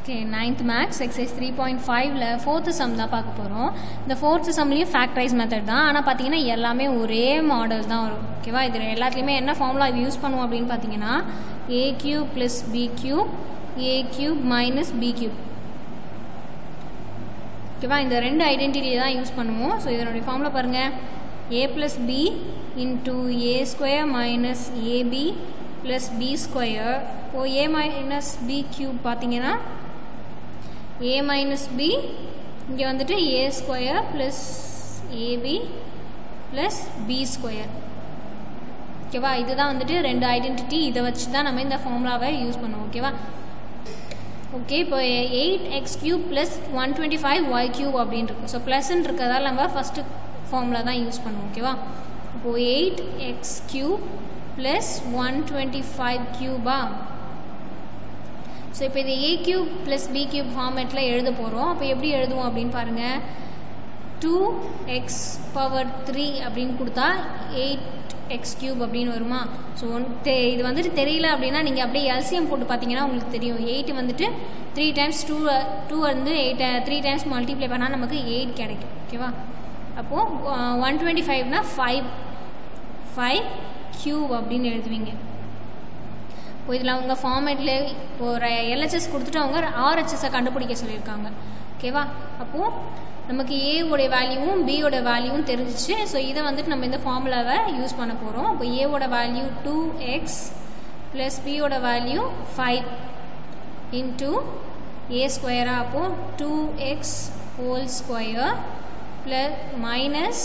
okay ninth maths exercise three point ஃபைவ்ல fourth sum தான் பார்க்க போகிறோம் இந்த ஃபோர்த்து சம்லேயும் ஃபேக்டரைஸ் மெத்தட் தான் ஆனால் பார்த்தீங்கன்னா எல்லாமே ஒரே மாடல் தான் வரும் ஓகேவா இது எல்லாத்துலேயுமே என்ன ஃபார்முலா யூஸ் பண்ணுவோம் அப்படின்னு பார்த்தீங்கன்னா A cube plus B cube A cube minus B cube ஓகேவா இந்த ரெண்டு ஐடென்டிட்டி தான் யூஸ் பண்ணுவோம் ஸோ இதனுடைய ஃபார்முலா பாருங்கள் A plus B into A square minus AB plus B square இப்போ ஏ மைனஸ் பி கியூப் பார்த்தீங்கன்னா ஏ மைனஸ் பி இங்கே வந்துட்டு A square plus AB plus B square ஓகேவா இதுதான் வந்துட்டு ரெண்டு ஐடென்டிட்டி இதை வச்சு தான் நம்ம இந்த ஃபார்முலாவை யூஸ் பண்ணுவோம் ஓகேவா ஓகே இப்போ eight X cube plus one twenty five Y cube அப்படின்னு இருக்கு ஸோ ப்ளஸ்ன்னு இருக்கிறதால நம்ம ஃபஸ்ட்டு ஃபார்முலா தான் யூஸ் பண்ணுவோம் ஓகேவா இப்போது eight X cube plus one twenty five கியூபா ஸோ இப்போ இது A cube plus B cube ஃபார்மேட்டில் எழுத போகிறோம் அப்போ எப்படி எழுதுவோம் அப்படின்னு பாருங்கள் டூ எக்ஸ் பவர் த்ரீ அப்படின்னு கொடுத்தா எயிட் எக்ஸ் கியூப் அப்படின்னு வருமா ஸோ ஒன் தெ இது வந்துட்டு தெரியல அப்படின்னா நீங்கள் அப்படியே எல்சிஎம் போட்டு பார்த்தீங்கன்னா உங்களுக்கு தெரியும் எயிட் வந்துட்டு த்ரீ டைம்ஸ் டூ டூ வந்து எயிட் த்ரீ டைம்ஸ் மல்டிப்ளை பண்ணால் நமக்கு எயிட் கிடைக்கும் ஓகேவா அப்போது ஒன் டுவெண்ட்டி ஃபைவ்னா ஃபைவ் ஃபைவ் கியூப் அப்படின்னு எழுதுவீங்க இப்போ இதில் அவங்க ஃபார்மேட்டில் இப்போ ஒரு எல்ஹெச்எஸ் கொடுத்துட்டு அவங்க ஆர்ஹெச்எஸை கண்டுபிடிக்க சொல்லியிருக்காங்க ஓகேவா அப்போது நமக்கு ஏவோடைய வேல்யூவும் பியோட வேல்யூவும் தெரிஞ்சிச்சு ஸோ இதை வந்துட்டு நம்ம இந்த ஃபார்முலாவை யூஸ் பண்ண போகிறோம் இப்போ ஏவோட வேல்யூ டூ எக்ஸ் ப்ளஸ் பியோட வேல்யூ ஃபைவ் இன்டூ ஏ ஸ்கொயராக அப்போது two X whole square plus minus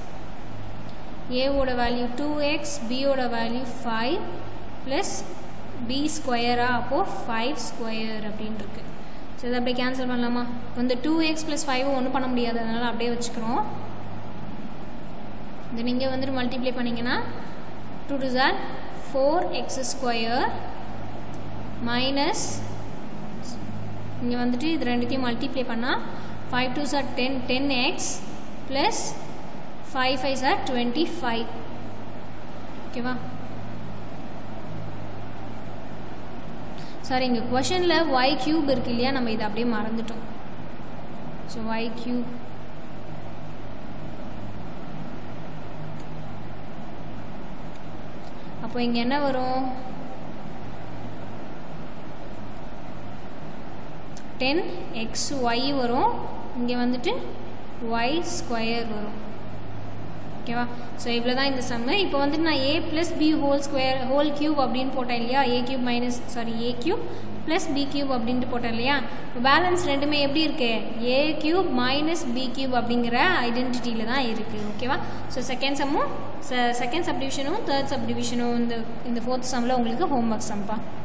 ஏவோட வேல்யூ டூ எக்ஸ் பியோட வேல்யூ ஃபைவ் ப்ளஸ் பி ஸ்கொயரா அப்போது ஃபைவ் ஸ்கொயர் அப்படின்னு இருக்கு ஸோ இதை அப்படியே கேன்சல் பண்ணலாமா இந்த டூ எக்ஸ் ப்ளஸ் ஃபைவ் ஒன்றும் பண்ண முடியாது அதனால் அப்படியே வச்சுக்கிறோம் இந்த நீங்கள் வந்துட்டு மல்டிப்ளை பண்ணிங்கன்னா டூ டூ ஜார் ஃபோர் எக்ஸ் ஸ்கொயர் மைனஸ் இங்கே வந்துட்டு இது ரெண்டுத்தையும் மல்டிப்ளை பண்ணால் ஃபைவ் டூ சார் ten ten X plus five five சார் டுவெண்ட்டி ஃபைவ் ஓகேவா சாரி இங்கே கொஷனில் ஒய் கியூப் இருக்கு இல்லையா நம்ம இதை அப்படியே மறந்துட்டோம் ஸோ ஒய் கியூப் அப்போ இங்கே என்ன வரும் டென் எக்ஸ் ஒய் வரும் இங்கே வந்துட்டு ஒய் ஸ்கொயர் வரும் ஓகேவா ஸோ இவ்வளோ தான் இந்த சம்மு இப்போ வந்துட்டு நான் A plus B whole square whole cube அப்படின்னு போட்டேன் இல்லையா A cube minus sorry A cube plus B cube அப்படின்ட்டு போட்டேன் இல்லையா இப்போ பேலன்ஸ் ரெண்டுமே எப்படி இருக்கு A cube minus B cube அப்படிங்கிற ஐடென்டிட்டியில் தான் இருக்குது ஓகேவா ஸோ செகண்ட் சம்மும் செகண்ட் சப்டிவிஷனும் தேர்ட் சப்டிவிஷனும் இந்த இந்த ஃபோர்த் சம்மில் உங்களுக்கு ஹோம் ஒர்க் சம்பா